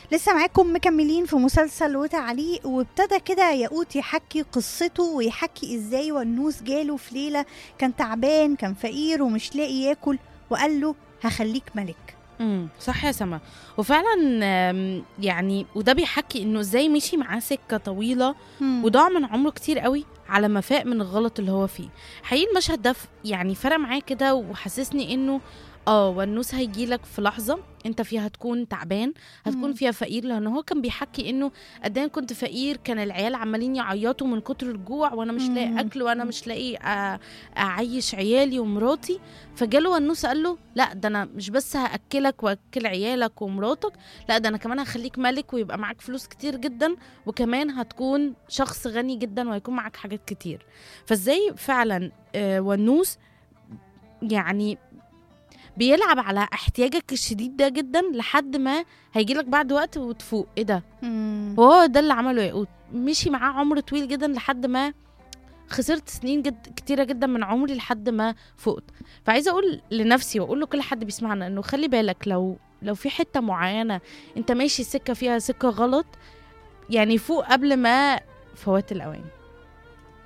لسه معاكم مكملين في مسلسل وتعليق وابتدى كده ياقوت يحكي قصته ويحكي ازاي ونوس جاله في ليله كان تعبان كان فقير ومش لاقي ياكل وقال له هخليك ملك امم صح يا سما وفعلا آم، يعني وده بيحكي انه ازاي مشي معاه سكه طويله وضاع من عمره كتير قوي على ما فاق من الغلط اللي هو فيه حقيقي المشهد ده ف- يعني فرق معايا كده وحسسني انه اه والنوس هيجيلك في لحظه انت فيها هتكون تعبان هتكون مم. فيها فقير لان هو كان بيحكي انه قد إيه أنا كنت فقير كان العيال عمالين يعيطوا من كتر الجوع وانا مش مم. لاقي اكل وانا مش لاقي أ- اعيش عيالي ومراتي فجاله ونوس قال له لا ده انا مش بس هاكلك واكل عيالك ومراتك لا ده انا كمان هخليك ملك ويبقى معاك فلوس كتير جدا وكمان هتكون شخص غني جدا وهيكون معاك حاجات كتير فازاي فعلا آه، ونوس يعني بيلعب على احتياجك الشديد ده جدا لحد ما هيجيلك بعد وقت وتفوق ايه ده مم. وهو ده اللي عمله ياقوت مشي معاه عمر طويل جدا لحد ما خسرت سنين جد كتيرة جدا من عمري لحد ما فقت فعايزة أقول لنفسي وأقول لكل حد بيسمعنا إنه خلي بالك لو لو في حتة معينة أنت ماشي سكة فيها سكة غلط يعني فوق قبل ما فوات الأوان